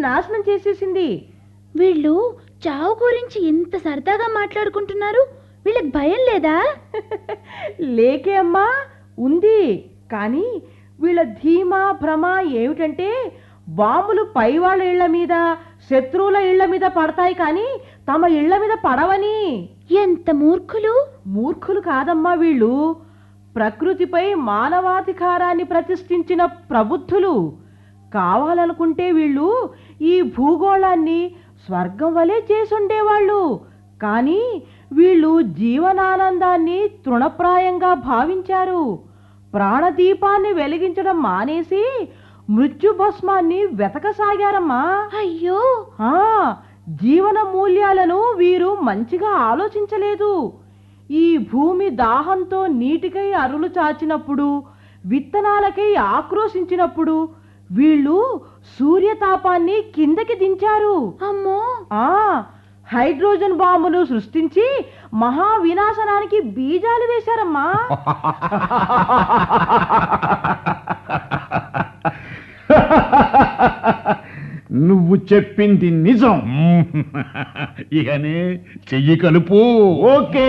నాశనం చేసేసింది వీళ్ళు చావు గురించి ఇంత సరదాగా మాట్లాడుకుంటున్నారు వీళ్ళకి భయం లేదా లేకే అమ్మా ఉంది కానీ వీళ్ళ ధీమా భ్రమ ఏమిటంటే బాంబులు పై వాళ్ళ ఇళ్ల మీద శత్రువుల ఇళ్ల మీద పడతాయి కానీ తమ ఇళ్ల మీద పడవని ఎంత మూర్ఖులు మూర్ఖులు కాదమ్మా వీళ్ళు ప్రకృతిపై మానవాధికారాన్ని ప్రతిష్ఠించిన ప్రబుద్ధులు కావాలనుకుంటే వీళ్ళు ఈ భూగోళాన్ని స్వర్గం వలె చేసుండేవాళ్ళు కానీ వీళ్ళు జీవనానందాన్ని తృణప్రాయంగా భావించారు ప్రాణదీపాన్ని వెలిగించడం మానేసి మృత్యుభస్మాన్ని వెతకసాగారమ్మా అయ్యో ఆ జీవన మూల్యాలను వీరు మంచిగా ఆలోచించలేదు ఈ భూమి దాహంతో నీటికై అరులు చాచినప్పుడు విత్తనాలకై ఆక్రోశించినప్పుడు వీళ్ళు సూర్యతాపాన్ని కిందకి దించారు అమ్మో ఆ హైడ్రోజన్ బాంబును సృష్టించి మహా వినాశనానికి బీజాలు వేశారమ్మా నువ్వు చెప్పింది నిజం ఇకనే చెయ్యి కలుపు ఓకే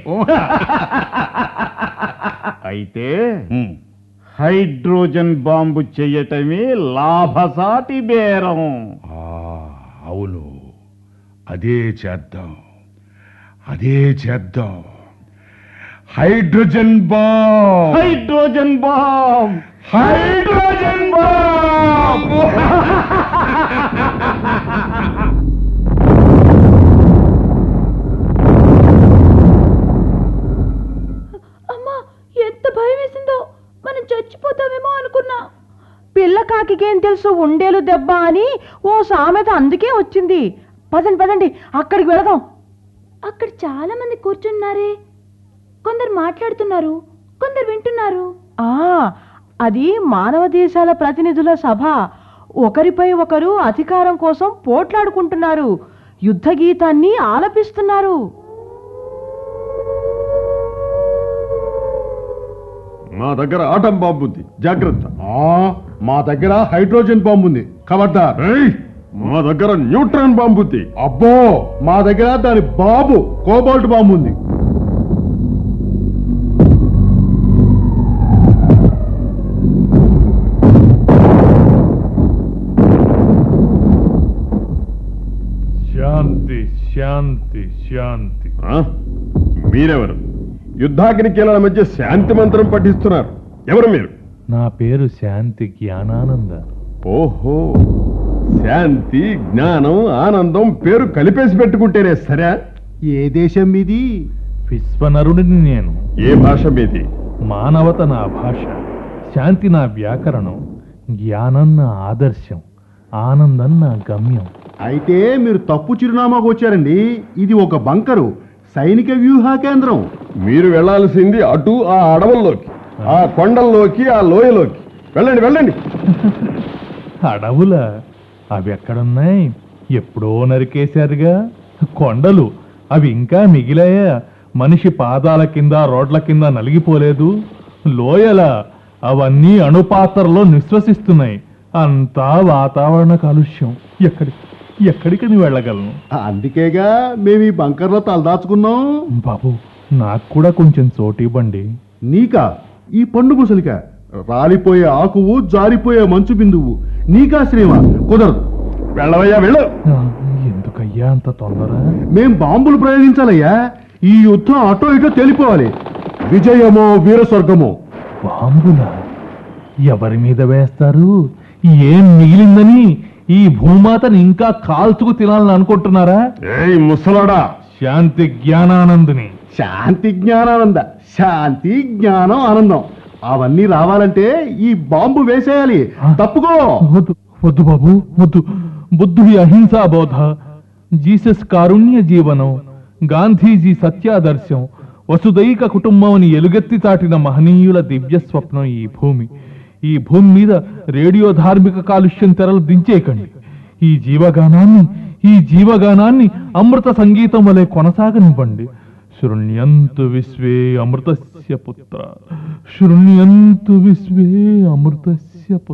అయితే ఉమ్. హైడ్రోజన్ బాంబు చెయ్యటమే లాభసాటి బేరం ఆ, అవును అదే చేద్దాం అదే చేద్దాం hydrogen bomb hydrogen bomb hydrogen bomb అమ్మా ఎంత భయం వేసిందో మనం చచ్చిపోతామేమో అనుకున్నా పిల్ల కాకికేం తెలుసు ఉండేలు దెబ్బ అని ఓ సామెత అందుకే వచ్చింది పదండి పదండి అక్కడికి వెళదాం అక్కడ చాలా మంది కూర్చున్నారే కొందరు మాట్లాడుతున్నారు కొందరు వింటున్నారు ఆ అది మానవ దేశాల ప్రతినిధుల సభ ఒకరిపై ఒకరు అధికారం కోసం పోట్లాడుకుంటున్నారు యుద్ధ గీతాన్ని ఆలపిస్తున్నారు మా దగ్గర ఆటం బాంబు ఉంది జాగ్రత్త మా దగ్గర హైడ్రోజన్ బాంబు ఉంది ఖబర్దార్ మా దగ్గర న్యూట్రాన్ బాంబు ఉంది అబ్బో మా దగ్గర దాని బాబు కోబాల్ట్ బాంబు ఉంది శాంతి శాంతి శాంతి ఆ? మీరెవరు యుద్ధాగ్నికీల మధ్య శాంతి మంత్రం పఠిస్తున్నారు ఎవరు మీరు నా పేరు శాంతి జ్ఞానానంద ఓహో శాంతి జ్ఞానం ఆనందం పేరు కలిపేసి పెట్టుకుంటేనే సరే ఏ దేశం మీది విశ్వనరుడిని నేను ఏ భాష మీది మానవత నా భాష శాంతి నా వ్యాకరణం జ్ఞానం నా ఆదర్శం ఆనందం నా గమ్యం అయితే మీరు తప్పు చిరునామాకు వచ్చారండి ఇది ఒక బంకరు సైనిక వ్యూహా కేంద్రం మీరు వెళ్ళాల్సింది అటు ఆ అడవుల్లోకి ఆ కొండల్లోకి ఆ లోయలోకి వెళ్ళండి వెళ్ళండి అడవుల అవి ఎక్కడున్నాయి ఎప్పుడో నరికేశారుగా కొండలు అవి ఇంకా మిగిలాయా మనిషి పాదాల కింద రోడ్ల కింద నలిగిపోలేదు లోయల అవన్నీ అణుపాత్రలో నిశ్వసిస్తున్నాయి అంతా వాతావరణ కాలుష్యం ఎక్కడి ఎక్కడికని వెళ్ళగలను అందుకేగా మేము ఈ బంకర్లో తలదాచుకున్నాం బాబు నాకు కూడా కొంచెం చోటు ఇవ్వండి నీకా ఈ పండు ముసలిక రాలిపోయే ఆకువు జారిపోయే మంచు బిందువు నీకా శ్రీమ కుదరదు వెళ్ళవయ్యా వెళ్ళు ఆ, ఎందుకయ్యా అంత తొందర మేం బాంబులు ప్రయోగించాలయ్యా ఈ యుద్ధం అటో ఇటో తెలిపోవాలి విజయమో వీర స్వర్గమో బాంబులా ఎవరి మీద వేస్తారు ఏం మిగిలిందని ఈ భూమాతని ఇంకా కాల్చుకు తినాలని అనుకుంటున్నారా ఏయ్ ముసలాడా శాంతి జ్ఞానానందుని శాంతి జ్ఞానానంద శాంతి జ్ఞానం ఆనందం అవన్నీ రావాలంటే ఈ బాంబు వేసేయాలి తప్పుకో వద్దు వద్దు బాబు వద్దు బుద్ధుడి అహింసా బోధ జీసస్ కారుణ్య జీవనం గాంధీజీ సత్యాదర్శం వసుదైక కుటుంబం ఎలుగెత్తి చాటిన మహనీయుల దివ్య స్వప్నం ఈ భూమి ఈ భూమి మీద రేడియో ధార్మిక కాలుష్యం తెరలు దించేయకండి ఈ జీవగానాన్ని ఈ జీవగానాన్ని అమృత సంగీతం వలె కొనసాగనివ్వండి శృణ్యంతు విశ్వే అమృతస్య పుత్ర శృణ్యంతు విశ్వే అమృతస్య పుత్ర